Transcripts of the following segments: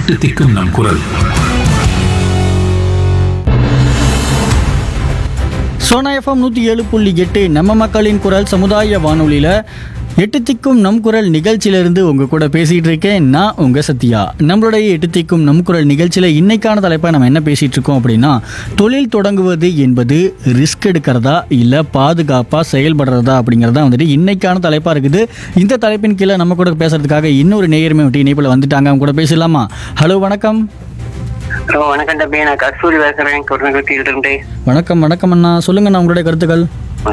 எட்டு திக்கும் நம் குரல் சோனா எஃப்எம் நூற்றி ஏழு புள்ளி எட்டு நம்ம மக்களின் குரல் சமுதாய வானொலியில் எட்டு திக்கும் நம் குரல் நிகழ்ச்சியிலிருந்து உங்கள் கூட பேசிகிட்டு இருக்கேன் நான் உங்கள் சத்யா நம்மளுடைய எட்டு திக்கும் நம் குரல் நிகழ்ச்சியில் இன்னைக்கான தலைப்பை நம்ம என்ன பேசிகிட்டு இருக்கோம் அப்படின்னா தொழில் தொடங்குவது என்பது ரிஸ்க் எடுக்கிறதா இல்லை பாதுகாப்பாக செயல்படுறதா அப்படிங்கிறதா வந்துட்டு இன்னைக்கான தலைப்பாக இருக்குது இந்த தலைப்பின் கீழே நம்ம கூட பேசுறதுக்காக இன்னொரு நேயருமே வந்துட்டு இணைப்பில் வந்துட்டாங்க அவங்க கூட பேசலாமா ஹலோ வணக்கம் ஹலோ வணக்கம் தம்பி நான் கஸ்தூரி பேசுறேன் குருநகத்தில் இருந்து வணக்கம் வணக்கம் அண்ணா சொல்லுங்கண்ணா உங்களுடைய கருத்துக்கள்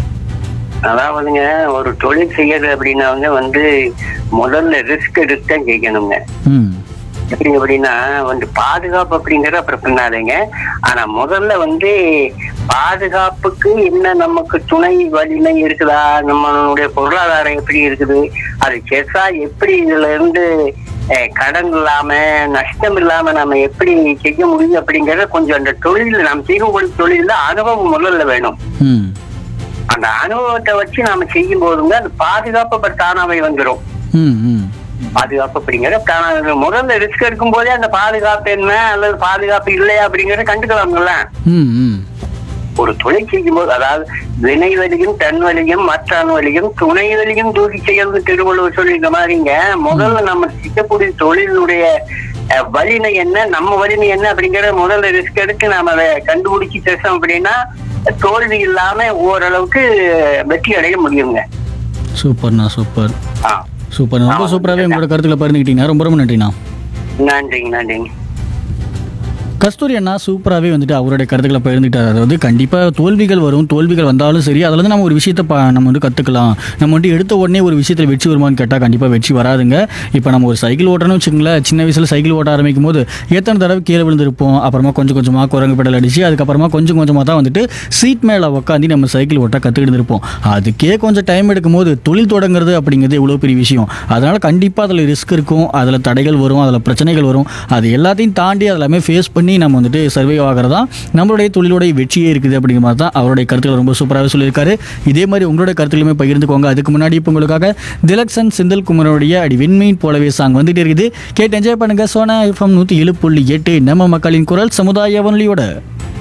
அதாவதுங்க ஒரு தொழில் செய்யறது அப்படின்னா வந்து வந்து முதல்ல ரிஸ்க் எடுத்து தான் செய்யணுங்க ம் எப்படி அப்படின்னா வந்து பாதுகாப்பு அப்படிங்கறது அப்புறம் பின்னாலேங்க ஆனா முதல்ல வந்து பாதுகாப்புக்கு என்ன நமக்கு துணை வலிமை இருக்குதா நம்மளுடைய பொருளாதாரம் எப்படி இருக்குது அது செஸ்ஸா எப்படி இதுல இருந்து அஹ், கடன் இல்லாம நஷ்டம் இல்லாம நம்ம எப்படி செய்ய முடியும் அப்படிங்கறத கொஞ்சம் அந்த தொழில் நாம் செய்யக்கூடிய தொழில அனுபவம் முதல்ல வேணும் ம் அந்த அனுபவத்தை வச்சு நாம செய்யும் போதுங்க அது பாதுகாப்பு பட் தானாவே வந்துடும் ம் ம் பாதுகாப்பு அப்படிங்கிற தானாவே முதல்ல ரிஸ்க் எடுக்கும் போதே அந்த பாதுகாப்பு என்ன அல்லது பாதுகாப்பு இல்லையா அப்படிங்கறத கண்டுக்கலாம்ல ம் ம் ஒரு தொழில் செய்யும் போது அதாவது வினை வலியும் தன் வலியும் மற்றான் வலியும் துணை வலியும் தூக்கி செய்யறது திருவள்ளுவர் சொல்லியிருக்க மாதிரிங்க முதல்ல நம்ம செய்யக்கூடிய தொழிலுடைய அஹ், வலிமை என்ன நம்ம வலிமை என்ன அப்படிங்கறத முதல்ல ரிஸ்க் எடுத்து நாம அதை கண்டுபிடிச்சு பேசோம் அப்படின்னா தோல்வி இல்லாம ஓரளவுக்கு வெற்றி அடைய முடியுங்க சூப்பர்ண்ணா சூப்பர் ஆ சூப்பர் ரொம்ப சூப்பராகவே உங்களோட கருத்துக்களை பகிர்ந்துக்கிட்டீங்க ரொம்ப ரொம்ப நன்றிண்ணா நன்றிங்க நன்றிங்க கஸ்தூரி அண்ணா சூப்பராகவே வந்துட்டு அவருடைய கருத்துக்களை பகிர்ந்துட்டார் அதாவது கண்டிப்பாக தோல்விகள் வரும் தோல்விகள் வந்தாலும் சரி அதில் வந்து நம்ம ஒரு விஷயத்தை ப நம்ம வந்து கற்றுக்கலாம் நம்ம வந்து எடுத்த உடனே ஒரு விஷயத்தில் வெற்றி வருமான்னு கேட்டால் கண்டிப்பாக வெற்றி வராதுங்க இப்போ நம்ம ஒரு சைக்கிள் ஓட்டணும்னு வச்சுங்களேன் சின்ன வயசில் சைக்கிள் ஓட்ட ஆரம்பிக்கும் போது எத்தனை தடவை கீழே விழுந்திருப்போம் அப்புறமா கொஞ்சம் கொஞ்சமாக குரங்கு பெடல் அடிச்சு அதுக்கப்புறமா கொஞ்சம் கொஞ்சமாக தான் வந்துட்டு சீட் மேலே உட்காந்து நம்ம சைக்கிள் ஓட்ட கற்றுக்கிட்டு இருப்போம் அதுக்கே கொஞ்சம் டைம் எடுக்கும் போது தொழில் தொடங்குறது அப்படிங்கிறது எவ்வளோ பெரிய விஷயம் அதனால் கண்டிப்பாக அதில் ரிஸ்க் இருக்கும் அதில் தடைகள் வரும் அதில் பிரச்சனைகள் வரும் அது எல்லாத்தையும் தாண்டி அதெல்லாமே ஃபேஸ் பண்ணி நம்ம வந்துட்டு சர்வே ஆகிறதா நம்மளுடைய தொழிலுடைய வெற்றியே இருக்குது அப்படிங்கிற மாதிரி தான் அவருடைய கருத்துக்கள் ரொம்ப சூப்பராகவே சொல்லியிருக்காரு இதே மாதிரி உங்களுடைய கருத்துக்களுமே பகிர்ந்துக்கோங்க அதுக்கு முன்னாடி இப்போ உங்களுக்காக திலக்ஷன் செந்தில் குமரனுடைய அடி விண்மீன் போலவே சாங் வந்துட்டு இருக்குது கேட்டு என்ஜாய் பண்ணுங்க சோனா எஃப்எம் நூற்றி ஏழு புள்ளி எட்டு நம்ம மக்களின் குரல் சமுதாய வானொலியோட